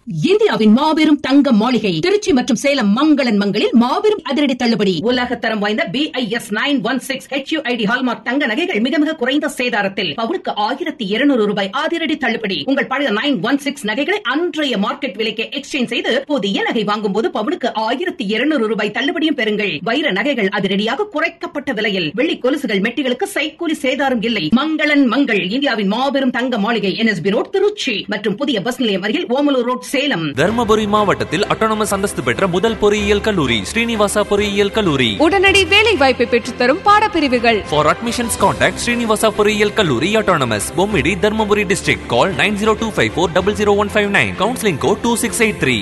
இந்தியாவின் மாபெரும் தங்க மாளிகை திருச்சி மற்றும் சேலம் மங்களன் மங்களில் மாபெரும் அதிரடி தள்ளுபடி உலகத்தரம் வாய்ந்த B I S nine one six H ID hallmark தங்க நகைகள் மிக மிக குறைந்த சேதாரத்தில் பவுனுக்கு ஆயிரத்தி இருநூறு ரூபாய் அதிரடி தள்ளுபடி உங்கள் பழைய நைன் ஒன் சிக்ஸ் நகைகளை அன்றைய மார்க்கெட் விலைக்கு எக்ஸ்சேஞ்ச் செய்து புதிய நகை வாங்கும் போது பவுனுக்கு ஆயிரத்தி இருநூறு ரூபாய் தள்ளுபடியும் பெறுங்கள் வைர நகைகள் அதிரடியாக குறைக்கப்பட்ட விலையில் வெள்ளி கொலுசுகள் மெட்டிகளுக்கு சைக்கூலி சேதாரம் இல்லை மங்களன் மங்கள் இந்தியாவின் மாபெரும் தங்க மாளிகை என்எஸ்பி ரோட் திருச்சி மற்றும் புதிய பஸ் நிலையம் அருகில் ஓமலூர் ரோட் சேலம் தர்மபுரி மாவட்டத்தில் அட்டானமஸ் அந்தஸ்து பெற்ற முதல் பொறியியல் கல்லூரி ஸ்ரீனிவாசா பொறியியல் கல்லூரி உடனடி வேலை வாய்ப்பை பெற்றுத்தரும் பாடப்பிரிவுகள் ஃபார் அட்மிஷன்ஸ் கான்டாக்ட் ஸ்ரீனிவாசா பொறியியல் கல்லூரி autonomous Bommidi Dharmapuri district call nine zero two five four double zero one five nine counselling code two six eight three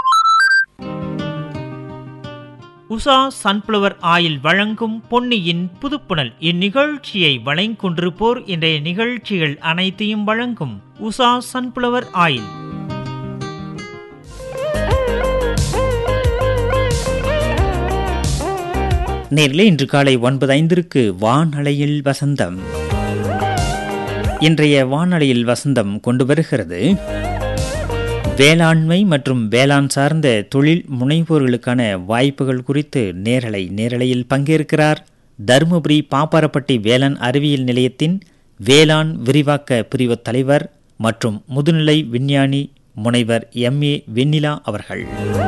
Usha sunflower oil வழங்கும் பொன்னியின் புதுப்புணல் இந்நிகழ்ச்சியை வழங்கிக்கொண்டிருப்போர் இன்றைய நிகழ்ச்சிகள் அனைத்தையும் வழங்கும் உஷா சன்ஃப்ளவர் ஆயில் நேரிலே இன்று காலை ஒன்பது ஐந்திற்கு வானலையில் வசந்தம் இன்றைய வானலையில் வசந்தம் கொண்டு வருகிறது வேளாண்மை மற்றும் வேளாண் சார்ந்த தொழில் முனைவோர்களுக்கான வாய்ப்புகள் குறித்து நேரலை நேரலையில் பங்கேற்கிறார் தருமபுரி பாப்பாரப்பட்டி வேளாண் அறிவியல் நிலையத்தின் வேளாண் விரிவாக்க பிரிவு தலைவர் மற்றும் முதுநிலை விஞ்ஞானி முனைவர் எம் ஏ வெண்ணிலா அவர்கள்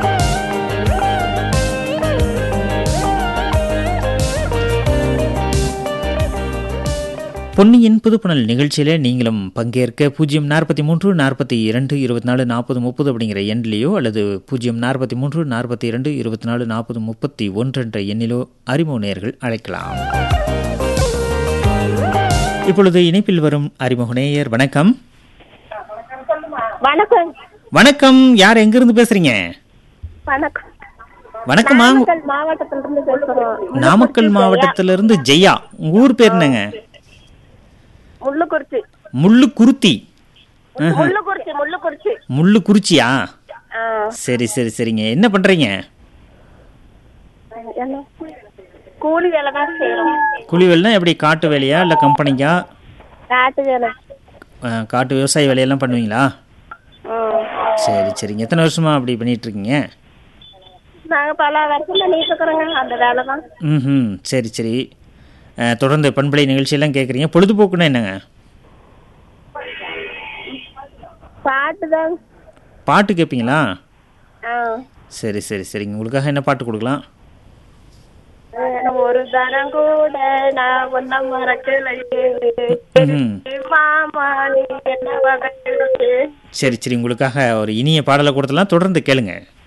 பொன்னியின் புதுப்புணல் நிகழ்ச்சியில் நீங்களும் பங்கேற்க பூஜ்ஜியம் நாற்பத்தி மூன்று நாற்பத்தி இரண்டு இருபத்தி நாலு நாற்பது முப்பது அப்படிங்கிற எண்ணிலேயோ அல்லது பூஜ்ஜியம் நாற்பத்தி மூன்று நாற்பத்தி இரண்டு இருபத்தி நாலு நாற்பது முப்பத்தி ஒன்று என்ற எண்ணிலோ அறிமுக நேயர்கள் அழைக்கலாம் இப்பொழுது இணைப்பில் வரும் அறிமுக நேயர் வணக்கம் வணக்கம் வணக்கம் யார் எங்கிருந்து பேசுறீங்க வணக்கம் வணக்கம்மா நாமக்கல் மாவட்டத்திலிருந்து பேசுறோம் நாமக்கல் மாவட்டத்திலிருந்து ஜெயா உங்க ஊர் பேர் என்னங்க முள்ளுக்குறிச்சி முள்ளுக்குருத்தி முள்ளுக்குறிச்சி முள்ளுக்குறிச்சி முள்ளுக்குறிச்சியா ஆ, சரி சரி சரிங்க என்ன பண்றீங்க என்ன கூலி வேலை தான் செய்யறோம் கூலி வேலைனா எப்படி காட்டு வேலையா இல்லை கம்பெனிக்கா காட்டு வேலை அஹ், காட்டு விவசாய வேலையெல்லாம் பண்ணுவீங்களா ம். சரி சரிங்க எத்தனை வருஷமா அப்படி பண்ணிட்டு இருக்கீங்க நாங்க பல வருஷம் பண்ணிட்டு இருக்கிறோங்க அந்த வேலை தான் ம் சரி சரி அஹ், தொடர்ந்து பண்பலை நிகழ்ச்சியெல்லாம் கேட்குறீங்க பொழுதுபோக்குன்னா என்னங்க பாட்டு தான் பாட்டு கேட்பீங்களா ஆ. சரி சரி சரிங்க உங்களுக்காக என்ன பாட்டு கொடுக்கலாம் ஒரு தரம் கூட நான் ஒன்ன மறக்கலையே ம் மாமா நீ என்ன வகையிலே சரி சரி உங்களுக்காக ஒரு இனிய பாடலை கொடுத்தலாம் தொடர்ந்து கேளுங்க